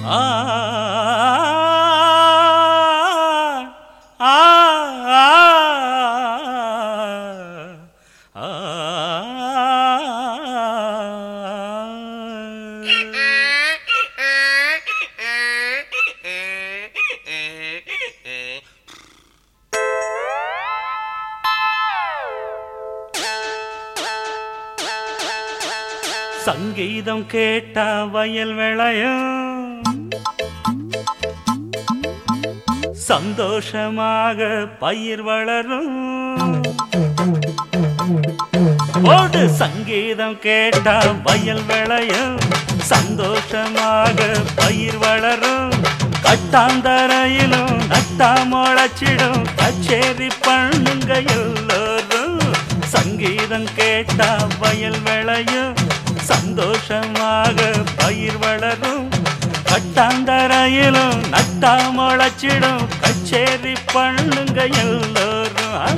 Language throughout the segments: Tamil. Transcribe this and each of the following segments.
ஆ ஆ ஆ சங்கீதம் கேட்டா வயல் விளையும் சந்தோஷமாக பயிர் வளரும் ஓடு சங்கீதம் கேட்டா வயல் விளையும் சந்தோஷமாக பயிர் வளரும் கட்டாந்தரையிலும் நட்டா முளைச்சிடும் கச்சேரி பண்ணுங்க எல்லோரும் சங்கீதம் கேட்டா வயல் விளையும் சந்தோஷமாக பயிர் வளரும் கட்டாந்தரையிலும் நட்டா முளைச்சிடும் கச்சேரி பண்ணுங்க எல்லோரும் ஆ.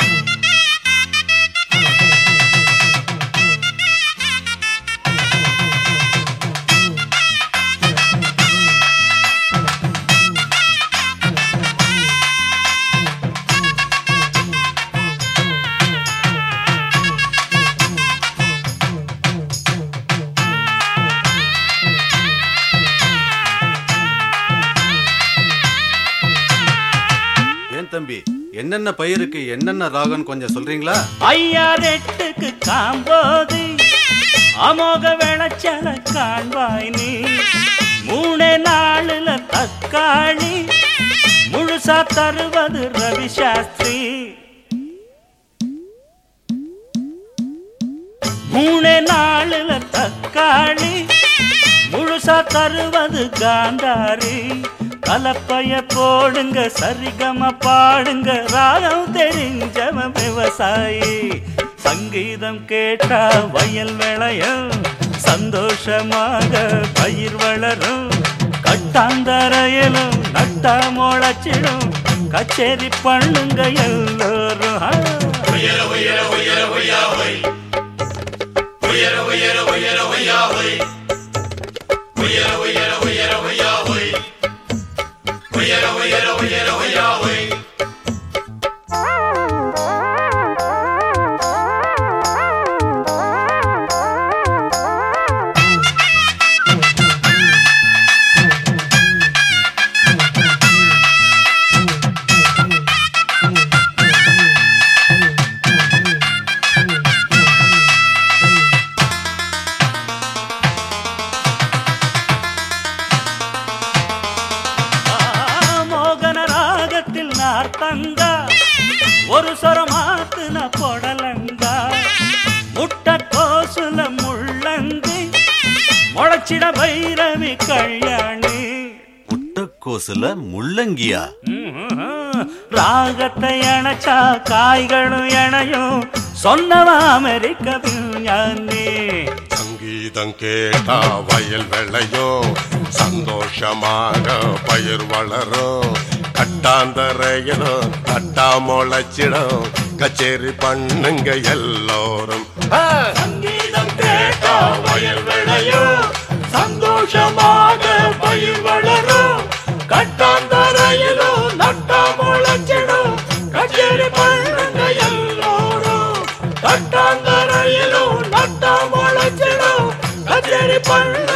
ஏன் தம்பி என்னென்ன பயிருக்கு என்னென்ன ராகம் கொஞ்சம் சொல்றீங்களா ஐயா ரெட்டுக்கு காம்போது அமோக விளைச்சல காண்பாய் நீ மூணே நாளுல தக்காளி முழுசா தருவது ரவி சாஸ்திரி மூணே நாளுல தக்காளி முழுசா தருவது காந்தாரி கலப்பைய போடுங்க சரிகம பாடுங்க ராகம் தெரிஞ்சவன் விவசாயி சங்கீதம் கேட்டா வயல் விளையும் சந்தோஷமாக பயிர் வளரும் கட்டாந்தரையிலும் நட்டா முளைச்சிடும் கச்சேரி பண்ணுங்க எல்லோரும் ஆ. மோகன ராகத்தில் நார்த்தங்கா ஒரு சொரமாத்துன பொடலங்கா முட்டை கோசுல முள்ளங்கி முளைச்சிட பைரவி கல்யாணி முட்டைக்கோசுல முள்ளங்கியா ம்ஹும். ராகத்தை அணைச்சா காய்களும் இணையும் சொன்னவ அமெரிக்க விஞ்ஞானி சங்கீதம் கேட்டா வயல் விளையும் சந்தோஷமாக பயிர் வளரும் கட்டாந்தரையிலும் கட்டா முளைச்சிடும் கச்சேரி பண்ணுங்க எல்லோரும் சங்கீதம் கேட்டா வயல் விளையும் சந்தோஷமாக பயிர் வளரும் கட்டாந்தரையிலும் நட்டா முளைச்சிடும் கச்சேரி பண்ணுங்க எல்லோரும் கட்டாந்தரையிலும் நட்டா முளைச்சிடும் கச்சேரி பண்ணு